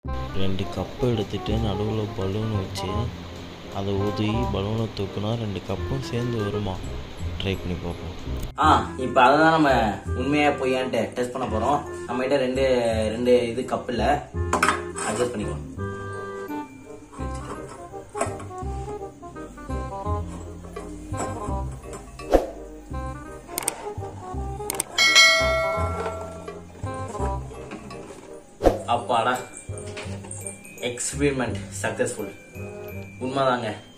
ரெண்டு கப்பு எடுத்துட்டு நடுவில் பலூன் வச்சு அதை ஊதி பலூனை தூக்குனா ரெண்டு கப்பும் சேர்ந்து வருமா ட்ரை பண்ணி பார்ப்போம் ஆ இப்போ அதை தான் நம்ம உண்மையா பொய்யான்ட்டு டெஸ்ட் பண்ண போறோம் நம்ம கிட்ட ரெண்டு ரெண்டு இது கப் இல்ல அட்ஜஸ்ட் பண்ணிக்கலாம் அப்பாடா எக்ஸ்பெரிமெண்ட் சக்சஸ்ஃபுல் உண்மைதாங்க